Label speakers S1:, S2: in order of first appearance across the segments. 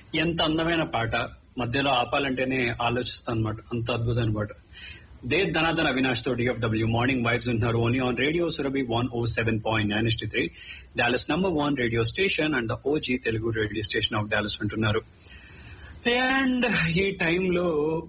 S1: ఎంత అందమైన పాట మధ్యలో ఆపాలంటేనే ఆలోచిస్తాను అనమాట అంత అద్భుతమైన పాట దే ధనాధన అవినాష్ తో డిఎఫ్డబ్ల్యూ మార్నింగ్ వైబ్స్ ఉంటున్నారు only on radio Surabhi one O seven point nine three Dallas number one radio station and OG Telugu radio station of Dallas వింటున్నారు అండ్ ఈ టైంలో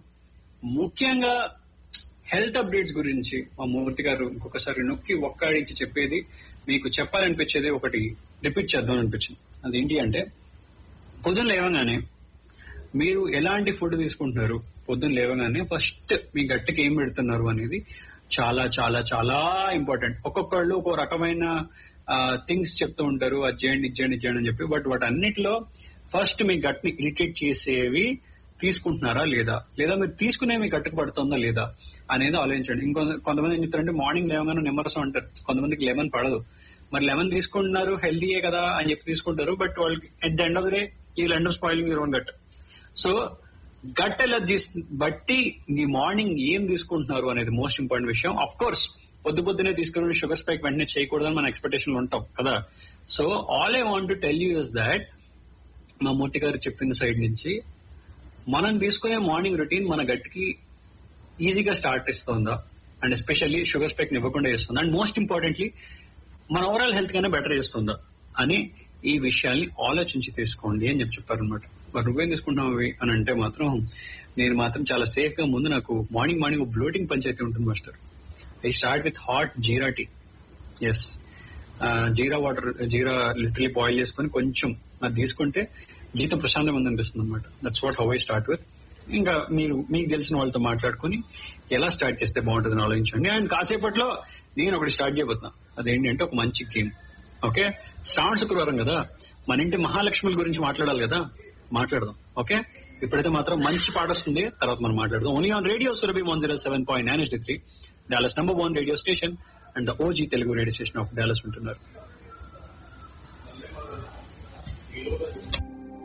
S1: ముఖ్యంగా హెల్త్ అప్డేట్స్ గురించి మా మూర్తి గారు ఇంకొకసారి నొక్కి ఒక్కడించి చెప్పేది మీకు చెప్పాలనిపించేది ఒకటి రిపీట్ చేద్దాం అనిపించింది అదేంటి అంటే పొద్దున్న లేవగానే మీరు ఎలాంటి ఫుడ్ తీసుకుంటున్నారు పొద్దున్న లేవగానే ఫస్ట్ మీ గట్టికి ఏం పెడుతున్నారు అనేది చాలా చాలా చాలా ఇంపార్టెంట్ ఒక్కొక్కళ్ళు ఒక్కో రకమైన థింగ్స్ చెప్తూ ఉంటారు అది చేయండి ఇది చేయండి ఇది చేయండి అని చెప్పి బట్ వాటి అన్నిటిలో ఫస్ట్ మీ గట్ ని ఇరిటేట్ చేసేవి తీసుకుంటున్నారా లేదా లేదా మీరు తీసుకునే మీ గట్టుకు పడుతుందా లేదా అనేది ఆలోచించండి ఇంకొ కొంతమంది ఏం చెప్తారంటే మార్నింగ్ లేవగానే నిమ్మరసం అంటారు కొంతమందికి లెమన్ పడదు మరి లెమన్ తీసుకుంటున్నారు హెల్దీయే కదా అని చెప్పి తీసుకుంటారు బట్ వాళ్ళకి at the end of the day ఈ end of spoiling your own gut so gut allergies బట్టి మీ మార్నింగ్ ఏం తీసుకుంటున్నారు అనేది మోస్ట్ ఇంపార్టెంట్ విషయం అఫ్ కోర్స్ పొద్దు పొద్దునే తీసుకుని షుగర్ స్పైక్ వెంటనే చేయకూడదని మన ఎక్స్పెక్టేషన్ ఉంటాం కదా so all I want to tell you is that మా మూర్తి గారు చెప్పిన సైడ్ నుంచి మనం తీసుకునే మార్నింగ్ రొటీన్ మన గట్టికి ఈజీగా స్టార్ట్ ఇస్తుందా అండ్ ఎస్పెషల్లీ షుగర్ స్పైక్ ఇవ్వకుండా చేస్తుందా అండ్ మోస్ట్ ఇంపార్టెంట్లీ మన ఓవరాల్ హెల్త్ గానే బెటర్ చేస్తుందా అని ఈ విషయాల్ని ఆలోచించి తీసుకోండి అని చెప్పి చెప్పారు అనమాట మరి నువ్వేం తీసుకుంటావు అవి అని అంటే మాత్రం నేను మాత్రం చాలా సేఫ్ గా ముందు నాకు మార్నింగ్ మార్నింగ్ బ్లోటింగ్ పంచాయతీ ఉంటుంది master I start with hot jeera tea is jeera water jeera literally boil చేసుకుని కొంచెం అది తీసుకుంటే జీతం ప్రశాంతంగా ఉంది అనిపిస్తుంది అనమాట that's what how I start with ఇంకా మీరు మీకు తెలిసిన వాళ్ళతో మాట్లాడుకుని ఎలా స్టార్ట్ చేస్తే బాగుంటుందని ఆలోచించండి అండ్ కాసేపట్లో నేను ఒకటి స్టార్ట్ చేయబోతున్నా అదేంటంటే ఒక మంచి గేమ్ ఓకే శ్రావణ శుక్రవారం కదా మన ఇంటి మహాలక్ష్మిల గురించి మాట్లాడాలి కదా మాట్లాడదాం ఓకే ఇప్పుడైతే మాత్రం మంచి పాట వస్తుంది తర్వాత మనం మాట్లాడదాం only on radio Surabhi one zero seven point nine S three Dallas number one radio station and OG Telugu radio station of Dallas ఉంటున్నారు